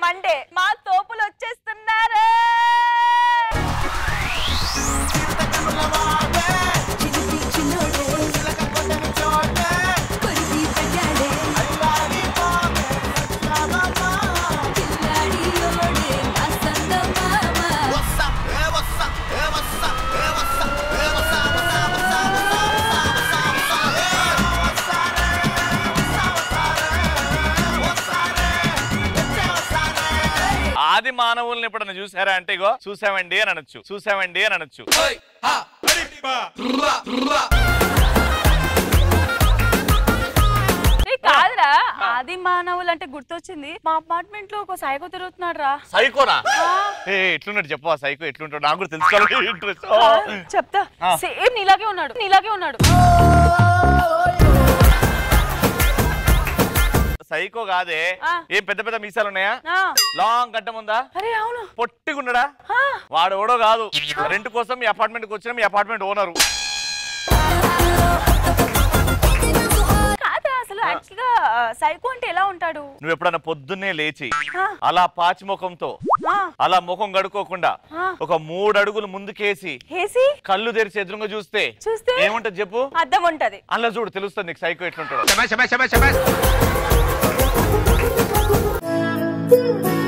Monday మా తోపులు వచ్చేస్తున్నారు ఆది మానవుల్ని ఎప్పుడన్నా చూసారా అంటే ఇగో చూసామండి అని అనొచ్చు చూసామండి అని అనొచ్చు ఏ, కాదురా ఆది మానవులు అంటే గుర్తొచ్చింది మా అపార్ట్మెంట్ లో ఒక సైకో తిరుగుతున్నాడు రా సైకోనా ఏ ఎట్లున్నాడు చెప్పవా సైకో ఎట్లుంటాడు నాకు కూడా తెలుసుకోవాలి ఇంట్రెస్ట్ చెప్తా ఆ. సేమ్ నీలాగే ఉన్నాడు నీలాగే ఉన్నాడు సైకో కాదే ఆ. ఏం పెద్ద పెద్ద మీసాలు ఉన్నాయా ఆ, లాంగ్ గడ్డం ఉందా అరే అవును పొట్టిగున్నాడా ఆ, వాడు ఎవడో కాదు రెంట్ కోసం మీ అపార్ట్మెంట్ కి వచ్చిన మీ అపార్ట్మెంట్ ఓనరు కాదా అసలు యాక్చువల్ గా సైకో అంటే ఎలా ఉంటాడు నువ్వు ఎప్పుడన్నా పొద్దున్నే లేచి ఆ, అలా పాచి ముఖంతో ఆ, అలా ముఖం గడుకోకుండా ఆ. ఒక మూడు అడుగులు ముందుకేసి హేసి కళ్ళు తెరిచి ఎదురుగా చూస్తే చూస్తే? ఏముంటది చెప్పు అద్దం ఉంటది అలా చూడు తెలుస్తుంది నీకు సైకో ఎట్లుంటాడు